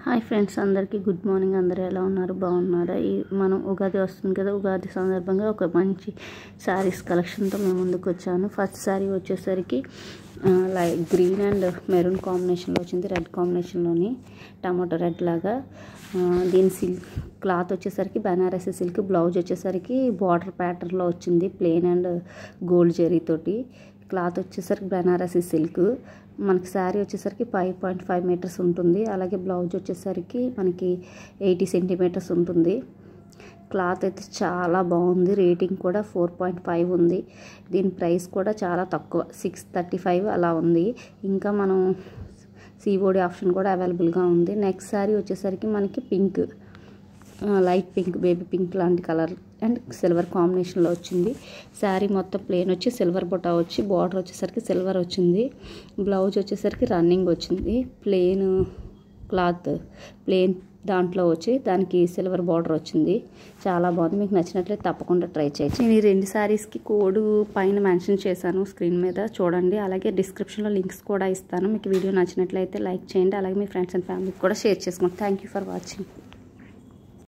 hi friends అందరికీ good morning అందరూ ఎలా ఉన్నారు బాగున్నారా ఈ మనం ఉగాది వస్తుంది కదా ఉగాది సందర్భంగా ఒక మంచి శారీస్ కలెక్షన్తో మేము ముందుకు వచ్చాను ఫస్ట్ శారీ వచ్చేసరికి లైట్ గ్రీన్ అండ్ మెరూన్ కాంబినేషన్లో వచ్చింది రెడ్ కాంబినేషన్లోని టమాటో రెడ్ లాగా ఆ, దీని సిల్క్ క్లాత్ వచ్చేసరికి బనారసి సిల్క్ బ్లౌజ్ వచ్చేసరికి బార్డర్ ప్యాటర్న్లో వచ్చింది ప్లెయిన్ అండ్ గోల్డ్ జెరీతోటి క్లాత్ వచ్చేసరికి బనారసి సిల్క్ మనకి శారీ వచ్చేసరికి ఫైవ్ పాయింట్ ఫైవ్ మీటర్స్ ఉంటుంది అలాగే బ్లౌజ్ వచ్చేసరికి మనకి ఎయిటీ సెంటీమీటర్స్ ఉంటుంది క్లాత్ అయితే చాలా బాగుంది రేటింగ్ కూడా ఫోర్ పాయింట్ ఫైవ్ ఉంది దీని ప్రైస్ కూడా చాలా తక్కువ సిక్స్ థర్టీ ఫైవ్ అలా ఉంది ఇంకా మనం సిఓడి ఆప్షన్ కూడా అవైలబుల్గా ఉంది నెక్స్ట్ శారీ వచ్చేసరికి మనకి pink light pink baby pink లాంటి కలర్ అండ్ సిల్వర్ కాంబినేషన్లో వచ్చింది శారీ మొత్తం ప్లేన్ వచ్చి సిల్వర్ బొటా వచ్చి బార్డర్ వచ్చేసరికి సిల్వర్ వచ్చింది బ్లౌజ్ వచ్చేసరికి రన్నింగ్ వచ్చింది ప్లేన్ క్లాత్ ప్లేన్ దాంట్లో వచ్చి దానికి సిల్వర్ బార్డర్ వచ్చింది చాలా బాగుంది మీకు నచ్చినట్లయితే తప్పకుండా ట్రై చేయొచ్చు నేను ఈ రెండు శారీస్కి కోడ్ పైన మెన్షన్ చేశాను స్క్రీన్ మీద చూడండి అలాగే డిస్క్రిప్షన్లో లింక్స్ కూడా ఇస్తాను మీకు వీడియో నచ్చినట్లయితే లైక్ చేయండి అలాగే మీ ఫ్రెండ్స్ అండ్ ఫ్యామిలీకి కూడా షేర్ చేసుకోండి థ్యాంక్ యూ ఫర్ వాచింగ్